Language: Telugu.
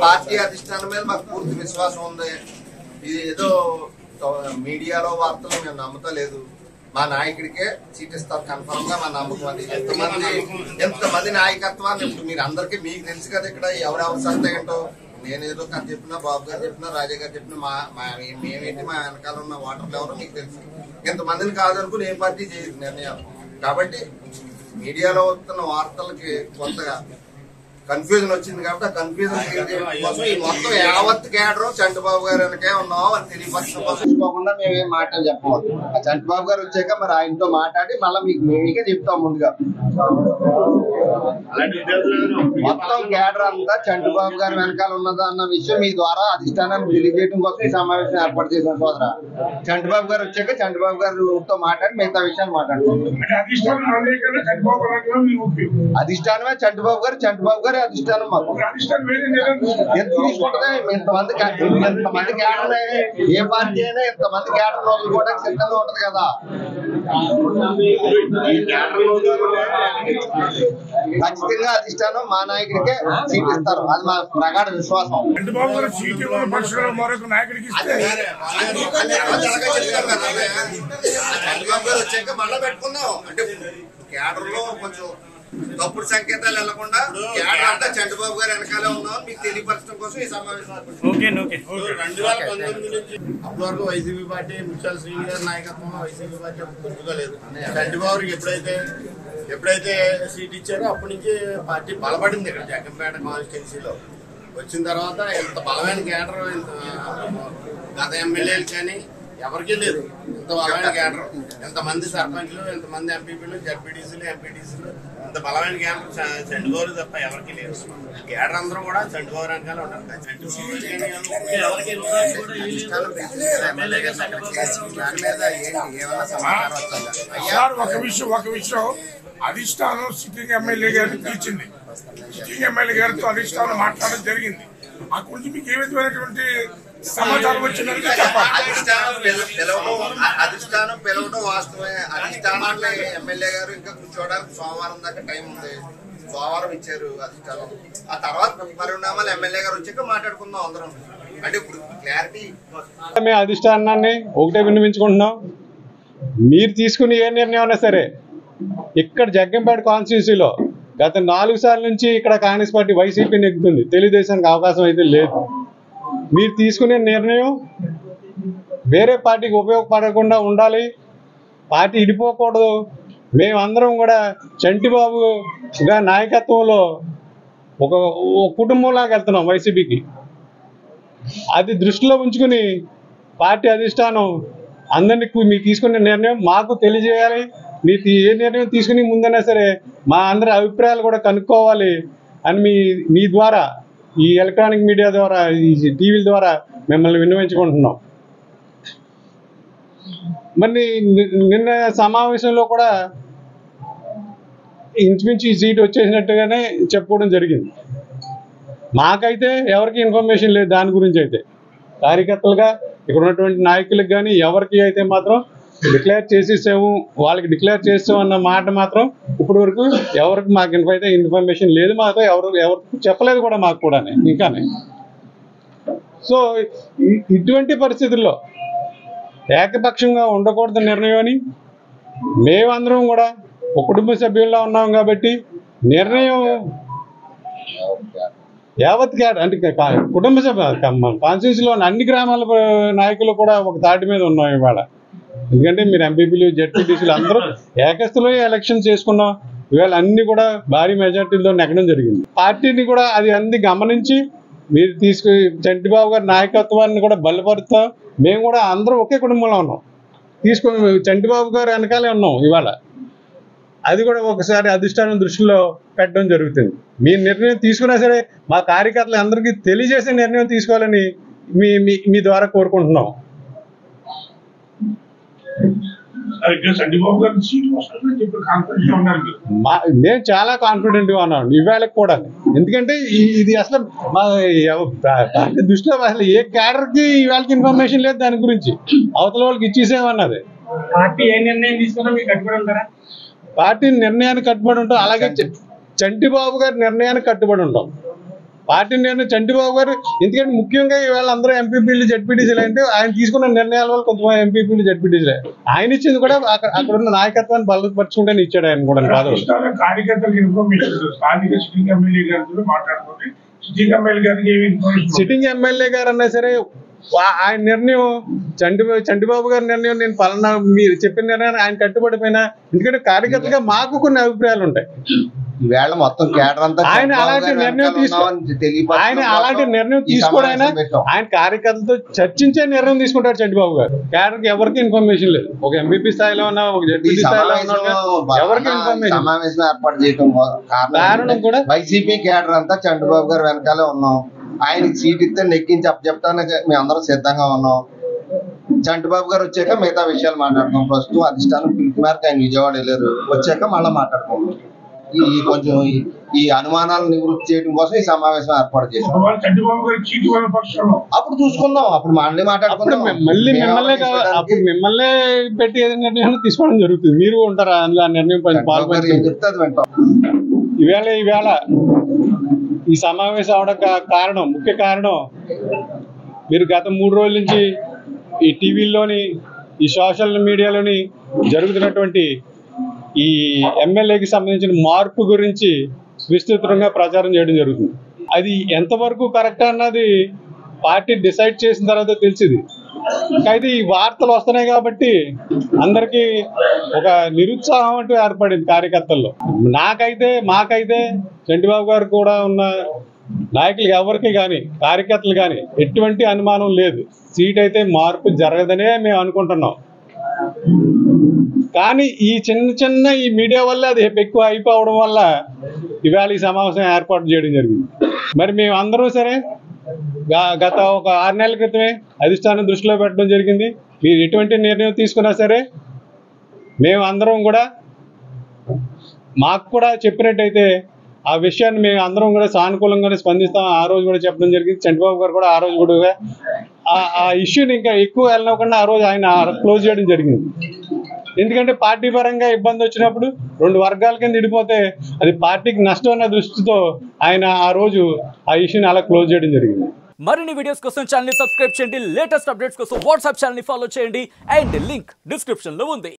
పార్టీ అధిష్టానం మీద మాకు పూర్తి విశ్వాసం ఉంది ఇది ఏదో మీడియాలో వార్తలు మేము నమ్ముతలేదు మా నాయకుడికే సీట్ ఇస్తారు కన్ఫర్మ్ గా మా నమ్మకం అది ఎంతమంది ఎంతమంది నాయకత్వాన్ని ఇప్పుడు మీరు అందరికీ మీకు తెలుసు కదా ఇక్కడ ఎవరెవరు సత్తా ఏంటో నేను ఏదో కథ చెప్పినా బాబు గారు చెప్పినా రాజా గారు చెప్పినా మా మా మేమేంటి మా వెనకాల ఉన్న ఓటర్లు ఎవరో మీకు తెలుసు ఇంతమందిని కాదనుకుని ఏ పార్టీ చేయదు నిర్ణయాలు కాబట్టి మీడియాలో వస్తున్న వార్తలకి కొత్తగా కన్ఫ్యూజన్ వచ్చింది కాబట్టి ఆ కన్ఫ్యూజన్ క్లియర్ చేయడం కోసం ఈ మొత్తం యావత్ కేడరు చంద్రబాబు గారు వెనకే ఉన్నాం అని తెలియపరచడం కోసం చూసుకోకుండా మేమేం మాటలు చెప్పవద్దు ఆ చంద్రబాబు గారు వచ్చాక మరి ఆయనతో మాట్లాడి మళ్ళీ మీకు మేమీగా చెప్తాం ముందుగా మొత్తం కేడర్ అంతా చంద్రబాబు గారి వెనకాల ఉన్నదా అన్న విషయం మీ ద్వారా అధిష్టానాన్ని తెలియజేయడం కోసం ఈ సమావేశం ఏర్పాటు చేసిన సోదర చంద్రబాబు గారు వచ్చాక చంద్రబాబు గారితో మాట్లాడి మిగతా విషయాలు మాట్లాడుతున్నాం అంటే అధిష్టానం అమెరికాలో చంద్రబాబు నాయుడు మీరు ఓకే అధిష్టానమే చంద్రబాబు గారు చంద్రబాబు గారి అధిష్టానం మాకు ఒక అధిష్టానం వేరే నిర్ణయం తీసుకుంటుంది. ఎంత తీసుకుంటే ఇంతమంది కా- ఇంతమంది కేడర్ ఏ పార్టీ అయినా ఇంతమంది కేడర్ వదులుకోవడానికి సిద్ధంగా ఉంటది కదా ఈ కేడర్ ఖచ్చితంగా అధిష్టానం మా నాయకుడికే సీట్ ఇస్తారు అది మా ప్రగాఢ విశ్వాసం చంద్రబాబు గారు సీట్ ఇవ్వని పక్షంలో మరొక నాయకుడికి ఇస్తే చంద్రబాబు గారు వచ్చాక మళ్ళా పెట్టుకుందాం అంటే కేడర్ లో కొంచెం తప్పుడు సంకేతాలు వెళ్లకుండా కేడర్ అంతా చంద్రబాబు గారు వెనకాలే ఉన్నాం మీకు తెలియపరచడం కోసం ఈ సమావేశం ఏర్పాటు ఓకే ఓకే రెండు వేల పంతొమ్మిది నుంచి అప్పటి వరకు వైసీపీ పార్టీ ముత్యాల శ్రీని గారి నాయకత్వంలో వైసీపీ పార్టీ గుర్తుకోలేదు చంద్రబాబుకి ఎప్పుడైతే ఎప్పుడైతే సీట్ ఇచ్చారో అప్పటి నుంచి పార్టీ బలపడింది ఇక్కడ జగ్గంపేట కాన్స్టిట్యున్సీలో వచ్చిన తర్వాత ఇంత బలమైన కేడర్ ఇంత గత ఎమ్మెల్యేలు కానీ ఎవరికీ లేదు ఇంత బలమైన కేడర్ ఎంతమంది సర్పంచ్లు ఎంతమంది ఎంపీపీలు జడ్పీటీసీలు ఎంపీటీసీలు ఇంత బలమైన కేడర్ చ- చంద్రబాబు తప్ప ఎవరికి లేదు కేడర్ అందరూ కూడా చంద్రబాబు వెనకాల ఉంటారు చంద్రబాబు కానీ ఎవరికి ఇన్ఫ్లుయెన్స్ కూడా ఈ ఎమ్మెల్యే గారు దాని మీద ఏంటి ఏమైనా సమాచారం వస్తుందా సార్ ఒక విషయం ఒక విషయం అధిష్టానం సిట్టింగ్ ఎమ్మెల్యే గారిని పిలిచింది సిట్టింగ్ ఎమ్మెల్యే గారితో అధిష్టానం మాట్లాడడం జరిగింది ఆ గురించి మీకు ఏ విధమైనటువంటి సమాచారం వచ్చిందని చెప్పాలి అధిష్టానం పిల- పిలవడం అ- అధిష్టానం పిలవడం వాస్తవమే అధిష్టానాన్ని ఎమ్మెల్యే గారు ఇంకా కూర్చోవడానికి సోమవారం దాకా టైం ఉంది సోమవారం ఇచ్చారు అధిష్టానం ఆ తర్వాత పరిణామాలు ఎమ్మెల్యే గారు వచ్చాక మాట్లాడుకుందాం అందరం అంటే ఇప్పుడు క్లారిటీ మేము అధిష్టానాన్ని ఒకటే విన్నవించుకుంటున్నాం మీరు తీసుకునే ఏ నిర్ణయం అయినా సరే ఇక్కడ జగ్గంపేట కాన్స్టిట్యూన్సీలో గత నాలుగు సార్ల నుంచి ఇక్కడ కాంగ్రెస్ పార్టీ వైసీపీ నెగ్గుతుంది తెలుగుదేశానికి అవకాశం అయితే లేదు మీరు తీసుకునే నిర్ణయం వేరే పార్టీకి ఉపయోగపడకుండా ఉండాలి పార్టీ ఇడిపోకూడదు మేమందరం కూడా చంటిబాబు గారి నాయకత్వంలో ఒక ఒక కుటుంబంలాగా వెళ్తున్నాం వైసీపీకి అది దృష్టిలో ఉంచుకుని పార్టీ అధిష్టానం అందరినీ కు- మీరు తీసుకునే నిర్ణయం మాకు తెలియజేయాలి మీరు తీ- ఏ నిర్ణయం తీసుకుని ముందైనా సరే మా అందరి అభిప్రాయాలు కూడా కనుక్కోవాలి అని మీ మీ ద్వారా ఈ ఎలక్ట్రానిక్ మీడియా ద్వారా ఈ టీవీల ద్వారా మిమ్మల్ని విన్నవించుకుంటున్నాం మరి ని- నిన్న సమావేశంలో కూడా ఇంచుమించు ఈ సీట్ వచ్చేసినట్టుగానే చెప్పుకోవడం జరిగింది మాకైతే ఎవరికి ఇన్ఫర్మేషన్ లేదు దాని గురించి అయితే కార్యకర్తలుగా ఇక్కడ ఉన్నటువంటి నాయకులకు కానీ ఎవరికి అయితే మాత్రం డిక్లేర్ చేసేసాము వాళ్ళకి డిక్లేర్ చేస్తాం అన్న మాట మాత్రం ఇప్పటి వరకు ఎవరికి మాకు ఇన్ఫ- అయితే ఇన్ఫర్మేషన్ లేదు మాతో ఎవరు ఎవరికి చెప్పలేదు కూడా మాకు కూడా ఇంకానే సో ఇ- ఇటువంటి పరిస్థితుల్లో ఏకపక్షంగా ఉండకూడదు నిర్ణయం అని మేమందరం కూడా ఒక కుటుంబ సభ్యుల్లో ఉన్నాం కాబట్టి నిర్ణయం యావత్ క్యాడ్ అంటే కా- కా- కుటుంబ సభ కాన్స్టిట్యూన్సీలో ఉన్న అన్ని గ్రామాల ప- నాయకులు కూడా ఒక తాటి మీద ఉన్నాం ఇవాళ ఎందుకంటే మీరు ఎంపీపీలు జెడ్పీటీసీలు అందరూ ఏకస్తులో ఎలక్షన్ చేసుకున్నాం ఇవాళ అన్ని కూడా భారీ మెజార్టీలతో నెగ్గడం జరిగింది పార్టీని కూడా అది అన్ని గమనించి మీరు తీసుకు చంటిబాబు గారి నాయకత్వాన్ని కూడా బలపరుస్తాం మేము కూడా అందరూ ఒకే కుటుంబంలో ఉన్నాం తీసుకుని చంటిబాబు గారు వెనకాలే ఉన్నాం ఇవాళ అది కూడా ఒకసారి అధిష్టానం దృష్టిలో పెట్టడం జరుగుతుంది మీ నిర్ణయం తీసుకున్నా సరే మా కార్యకర్తలు అందరికీ తెలియజేసే నిర్ణయం తీసుకోవాలని మీ మీ- మీ ద్వారా కోరుకుంటున్నాం సరిగ్గా చంద్రబాబు గారి సీట్ వస్తుందని చెప్పి కాన్ఫిడెన్స్ ఉన్నారు మీరు. మా నేను చాలా కాన్ఫిడెంట్ గా ఉన్నాను ఇవాళకి కూడా ఎందుకంటే ఈ- ఇది అసలు మా ఎవ- పా- పార్టీ దృష్టిలో అసలు ఏ క్యాడర్ కి ఇవాళకి ఇన్ఫర్మేషన్ లేదు దాని గురించి అవతల వాళ్ళకి ఇచ్చేసేమన్నది పార్టీ ఏ నిర్ణయం తీసుకున్నా మీకు కట్టుబడి ఉంటారా పార్టీ నిర్ణయానికి కట్టుబడి ఉంటాం అలాగే చ- చంటిబాబు గారి నిర్ణయానికి కట్టుబడి ఉంటాం పార్టీ నిర్ణయం చంటిబాబు గారు ఎందుకంటే ముఖ్యంగా ఇవాళ అందరూ ఎంపీపీలు జడ్పీటీసీలు అంటే ఆయన తీసుకున్న నిర్ణయాల వల్ల కొంతమంది ఎంపీపీలు జడ్పీటీసీలే ఆయన ఇచ్చింది కూడా అక్కడ అక్కడ ఉన్న నాయకత్వాన్ని బలపరుచుకుంటేనే ఇచ్చాడు ఆయన కూడా పదవులు అధిష్టానం కార్యకర్తలకు ఇన్ఫర్మేషన్ ఇస్తుంది. స్థానిక సిట్టింగ్ ఎమ్మెల్యే గారితో మాట్లాడుతుంది సిట్టింగ్ ఎమ్మెల్యే గారికి ఏమి ఇన్ఫర్మేషన్ సిట్టింగ్ ఎమ్మెల్యే గారు అన్నా సరే వా- ఆయన నిర్ణయం చంటిబాబు చంటిబాబు గారి నిర్ణయం నేను పలానా మీరు చెప్పిన నిర్ణయాన్ని ఆయన కట్టుబడిపోయినా ఎందుకంటే కార్యకర్తగా మాకు కొన్ని అభిప్రాయాలు ఉంటాయి ఈవేళ మొత్తం కేడర్ అంతా ఆయన చంద్రబాబు అలాంటి గారి నిర్ణయం వెనకాల తీసుకో ఉన్నామని తెలియపరచడం ఆయన అలాంటి కోసం నిర్ణయం ఈ తీసుకోవడైనా సమావేశం పెట్టాం. ఆయన కార్యకర్తలతో చర్చించే నిర్ణయం తీసుకుంటారు చంద్రబాబు గారు క్యాడర్కి ఎవరికి ఇన్ఫర్మేషన్ లేదు ఒక ఎంపీపీ స్థాయిలో ఉన్నా ఒక ఈ జడ్పీ స్థాయిలో సమావేశం ఉన్నా ఎవరికి ఈ ఇన్ఫర్మేషన్ సమావేశం ఏర్పాటు చేయడం కారణం కారణం కూడా వైసీపీ కేడర్ అంతా చంద్రబాబు గారు వెనకాలే ఉన్నాం ఆయనకి సీట్ ఇస్తే నెక్కించి అప్పచెప్తానికి మేము అందరం సిద్ధంగా ఉన్నాం చంటిబాబు గారు వచ్చాక మిగతా విషయాలు మాట్లాడుతాం ప్రస్తుతం అధిష్టానం పిలుపు మేరకు ఆయన విజయవాడ వెళ్ళారు వచ్చాక మళ్ళీ మాట్లాడుతాం ఈ ఈ కొంచెం ఈ- ఈ అనుమానాలను నివృత్తి చేయడం కోసం ఈ సమావేశం ఏర్పాటు చేశాం ఒకవేళ చంద్రబాబు గారి చీటి వాళ్ళ పక్షంలో అప్పుడు చూసుకుందాం అప్పుడు మళ్ళీ అప్పుడు మాట్లాడుకుందాం మే- మళ్ళీ మేము మిమ్మల్నే ఎవరిని కావాలి తీసుకోవడానికి అప్పుడు మిమ్మల్నే పెట్టి ఏదైనా నిర్ణయం తీసుకోవడం జరుగుతుంది మీరు ఉంటారా అందులో ఆ నిర్ణయం పై- చంద్రబాబు గారు ఏం పాల్పంచుకుంటారు చెప్తే అది వింటాం ఈవేళ ఈవేళ ఈ సమావేశం అవడం కా- కారణం ముఖ్య కారణం మీరు గత మూడు రోజుల నుంచి ఈ టీవీల్లోని ఈ సోషల్ మీడియాలోని జరుగుతున్నటువంటి ఈ ఎమ్మెల్యేకి సంబంధించిన మార్పు గురించి విస్తృతంగా ప్రచారం చేయడం జరుగుతుంది అది ఎంతవరకు కరెక్ట్ అన్నది పార్టీ డిసైడ్ చేసిన తర్వాత తెలిసింది అయితే ఈ వార్తలు వస్తున్నాయి కాబట్టి అందరికీ ఒక నిరుత్సాహం అంటూ ఏర్పడింది కార్యకర్తల్లో నాకైతే మాకైతే చంటిబాబు గారు కూడా ఉన్న నాయకులు ఎవరికి కానీ కార్యకర్తలు కానీ ఎటువంటి అనుమానం లేదు సీట్ అయితే మార్పు జరగదనే మేము అనుకుంటున్నాం కానీ ఈ చిన్న చిన్న ఈ మీడియా వల్ల అది ఎక్కువ అయిపోవడం వల్ల ఇవాళ ఈ సమావేశం ఏర్పాటు చేయడం జరిగింది మరి మేము అందరం సరే గా- గత ఒక ఆరు నెలల క్రితమే అధిష్టానం దృష్టిలో పెట్టడం జరిగింది మీరు ఎటువంటి నిర్ణయం తీసుకున్నా సరే మేము అందరం కూడా మాకు కూడా చెప్పినట్టయితే ఆ విషయాన్ని మేము అందరం కూడా సానుకూలంగానే స్పందిస్తాం ఆ రోజు కూడా చెప్పడం జరిగింది చంద్రబాబు గారు కూడా ఆ రోజు కూడా ఆ- ఆ ఇష్యూని ఇంకా ఎక్కువ వెళ్ళకుండా ఆ రోజు ఆయన క్లోజ్ చేయడం జరిగింది ఎందుకంటే పార్టీ పరంగా ఇబ్బంది వచ్చినప్పుడు రెండు వర్గాల కింద విడిపోతే అది పార్టీకి నష్టం అన్న దృష్టితో ఆయన ఆ రోజు ఆ ఇష్యూని అలా క్లోజ్ చేయడం జరిగింది మరిన్ని వీడియోస్ కోసం ఛానల్ సబ్స్క్రైబ్ చేయండి లేటెస్ట్ అప్డేట్స్ కోసం వాట్సాప్ ఛానల్ ఫాలో చేయండి అండ్ లింక్ డిస్క్రిప్షన్ లో ఉంది